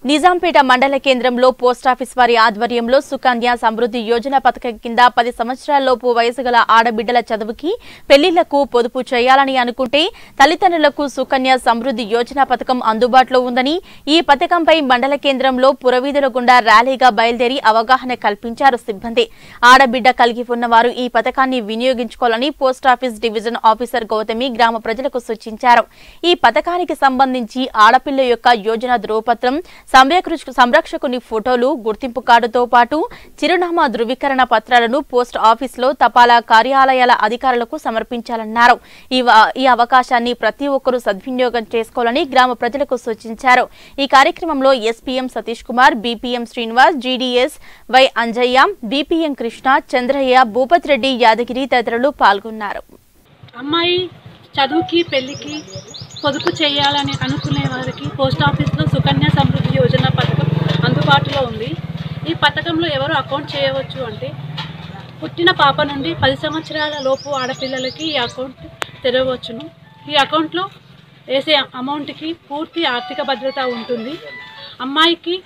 నిజాంపేట మండల కేంద్రంలో పోస్టాఫీస్ వారి ఆధ్వర్యంలో సుకన్య సమృద్ధి యోజన పథకం కింద పది సంవత్సరాలలోపు వయసు గల ఆడబిడ్డల చదువుకి పెళ్లిళ్లకు పొదుపు చేయాలని అనుకుంటే తల్లిదండ్రులకు సుకన్య సమృద్ధి యోజన పథకం అందుబాటులో ఉందని ఈ పథకంపై మండల కేంద్రంలో పురవీధుల గుండా ర్యాలీగా బయలుదేరి అవగాహన కల్పించారు సిబ్బంది ఆడబిడ్డ కలిగి ఉన్నవారు ఈ పథకాన్ని వినియోగించుకోవాలని పోస్టాఫీస్ డివిజన్ ఆఫీసర్ గౌతమి గ్రామ ప్రజలకు సూచించారు ఈ పథకానికి సంబంధించి ఆడపిల్ల యొక్క యోజన ధ్రువపత్రం సంరక్ష- సంరక్షకుని ఫోటోలు గుర్తింపు కార్డుతో పాటు చిరునామా ధృవీకరణ పత్రాలను పోస్ట్ ఆఫీసులో తపాలా కార్యాలయాల అధికారులకు సమర్పించాలన్నారు ఈ వ- ఈ అవకాశాన్ని ప్రతి ఒక్కరూ సద్వినియోగం చేసుకోవాలని గ్రామ ప్రజలకు సూచించారు ఈ కార్యక్రమంలో SPM Satish Kumar BPM Srinivas GDS Y Anjaiah BPM Krishna Chandraiah Bhupath Reddy Yadagiri తదితరులు పాల్గొన్నారు అమ్మాయి చదువుకి పెళ్ళికి పొదుపు చేయాలని అనుకునే వారికి పోస్ట్ ఆఫీస్లో సుకన్య సమృద్ధి యోజన పథకం అందుబాటులో ఉంది ఈ పథకంలో ఎవరు అకౌంట్ చేయవచ్చు అంటే పుట్టిన పాప నుండి పది సంవత్సరాల లోపు ఆడపిల్లలకి ఈ అకౌంట్ తెరవచ్చును ఈ అకౌంట్లో వేసే అమౌంట్కి పూర్తి ఆర్థిక భద్రత ఉంటుంది అమ్మాయికి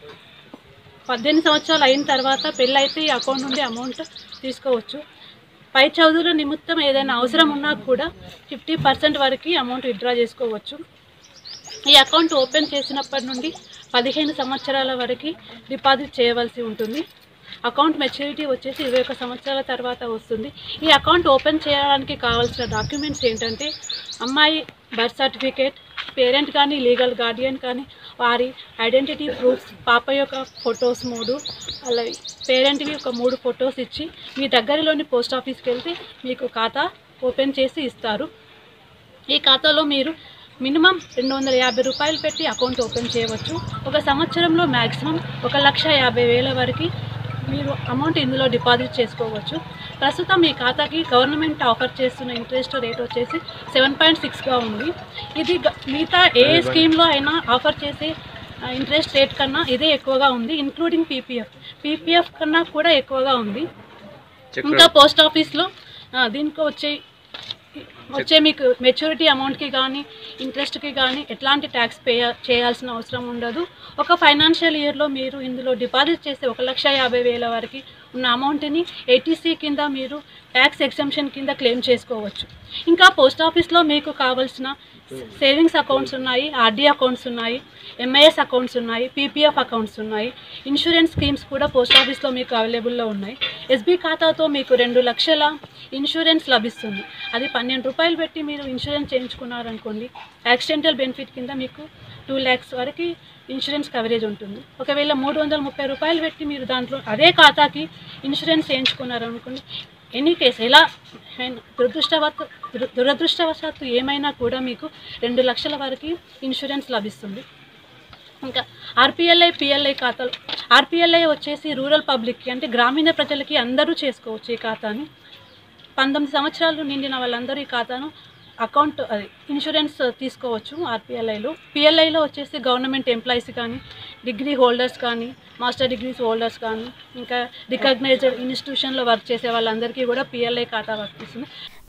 పద్దెనిమిది సంవత్సరాలు అయిన తర్వాత పెళ్ళైతే ఈ అకౌంట్ నుండి అమౌంట్ తీసుకోవచ్చు పై చదువుల నిమిత్తం ఏదైనా అవసరం ఉన్నా కూడా ఫిఫ్టీ పర్సెంట్ వరకు అమౌంట్ విత్డ్రా చేసుకోవచ్చు ఈ అకౌంట్ ఓపెన్ చేసినప్పటి నుండి పదిహేను సంవత్సరాల వరకు డిపాజిట్ చేయవలసి ఉంటుంది అకౌంట్ మెచ్యూరిటీ వచ్చేసి ఇరవై ఒక సంవత్సరాల తర్వాత వస్తుంది ఈ అకౌంట్ ఓపెన్ చేయడానికి కావాల్సిన డాక్యుమెంట్స్ ఏంటంటే అమ్మాయి బర్త్ సర్టిఫికేట్ పేరెంట్ కానీ లీగల్ గార్డియన్ కానీ వారి ఐడెంటిటీ ప్రూఫ్స్ పాప యొక్క ఫొటోస్ మూడు అలాగే పేరెంట్వి ఒక మూడు ఫొటోస్ ఇచ్చి మీ దగ్గరలోని పోస్ట్ ఆఫీస్కి వెళ్తే మీకు ఖాతా ఓపెన్ చేసి ఇస్తారు ఈ ఖాతాలో మీరు మినిమం రెండు వందల యాభై రూపాయలు పెట్టి అకౌంట్ ఓపెన్ చేయవచ్చు ఒక సంవత్సరంలో మ్యాక్సిమం ఒక లక్ష యాభై వేల వరకు మీరు అమౌంట్ ఇందులో డిపాజిట్ చేసుకోవచ్చు ప్రస్తుతం ఈ ఖాతాకి గవర్నమెంట్ ఆఫర్ చేస్తున్న ఇంట్రెస్ట్ రేట్ వచ్చేసి సెవెన్ పాయింట్ సిక్స్గా ఉంది ఇది గ- మిగతా ఏ స్కీమ్లో అయినా ఆఫర్ చేసే ఇంట్రెస్ట్ రేట్ కన్నా ఇదే ఎక్కువగా ఉంది ఇంక్లూడింగ్ పీపీఎఫ్ పీపీఎఫ్ కన్నా కూడా ఎక్కువగా ఉంది ఇంకా పోస్ట్ ఆఫీస్లో ఆ, దీనికి వచ్చే వచ్చే మీకు మెచ్యూరిటీ అమౌంట్కి కానీ ఇంట్రెస్ట్కి కానీ ఎట్లాంటి ట్యాక్స్ పే చేయాల్సిన అవసరం ఉండదు ఒక ఫైనాన్షియల్ ఇయర్లో మీరు ఇందులో డిపాజిట్ చేసే ఒక లక్ష యాభై వేల వరకు ఉన్న అమౌంట్ని ఏటీసీ కింద మీరు ట్యాక్స్ ఎగ్జంప్షన్ కింద క్లెయిమ్ చేసుకోవచ్చు ఇంకా పోస్ట్ ఆఫీస్లో మీకు కావాల్సిన సేవింగ్స్ అకౌంట్స్ ఉన్నాయి ఆర్డీ అకౌంట్స్ ఉన్నాయి ఎంఐఎస్ అకౌంట్స్ ఉన్నాయి పీపీఎఫ్ అకౌంట్స్ ఉన్నాయి ఇన్సూరెన్స్ స్కీమ్స్ కూడా పోస్ట్ ఆఫీస్లో మీకు అవైలబుల్లో ఉన్నాయి ఎస్బీ ఖాతాతో మీకు రెండు లక్షల ఇన్సూరెన్స్ లభిస్తుంది అది పన్నెండు రూపాయలు పెట్టి మీరు ఇన్సూరెన్స్ చేయించుకున్నారనుకోండి యాక్సిడెంటల్ బెనిఫిట్ కింద మీకు టూ ల్యాక్స్ వరకు ఇన్సూరెన్స్ కవరేజ్ ఉంటుంది ఒకవేళ మూడు వందల ముప్పై రూపాయలు పెట్టి మీరు దాంట్లో అదే ఖాతాకి ఇన్సూరెన్స్ చేయించుకున్నారనుకోండి ఎనీ కేసు ఎలా అయినా దురదృష్టవత్ దుర- దురదృష్టవశాత్తు ఏమైనా కూడా మీకు రెండు లక్షల వరకు ఇన్సూరెన్స్ లభిస్తుంది ఇంకా ఆర్పిఎల్ఐ పిఎల్ఐ ఖాతాలు ఆర్పిఎల్ఐ వచ్చేసి రూరల్ పబ్లిక్కి అంటే గ్రామీణ ప్రజలకి అందరూ చేసుకోవచ్చు ఈ ఖాతాని పంతొమ్మిది సంవత్సరాలు నిండిన వాళ్ళందరూ ఈ ఖాతాను అకౌంట్ అది ఇన్సూరెన్స్ తీసుకోవచ్చు ఆర్పిఎల్ఐలో పిఎల్ఐలో వచ్చేసి గవర్నమెంట్ ఎంప్లాయీస్ కానీ డిగ్రీ హోల్డర్స్ కానీ మాస్టర్ డిగ్రీస్ హోల్డర్స్ కానీ ఇంకా రికగ్నైజ్డ్ ఇన్స్టిట్యూషన్లో వర్క్ చేసే వాళ్ళందరికీ కూడా పిఎల్ఐ ఖాతా వర్తిస్తుంది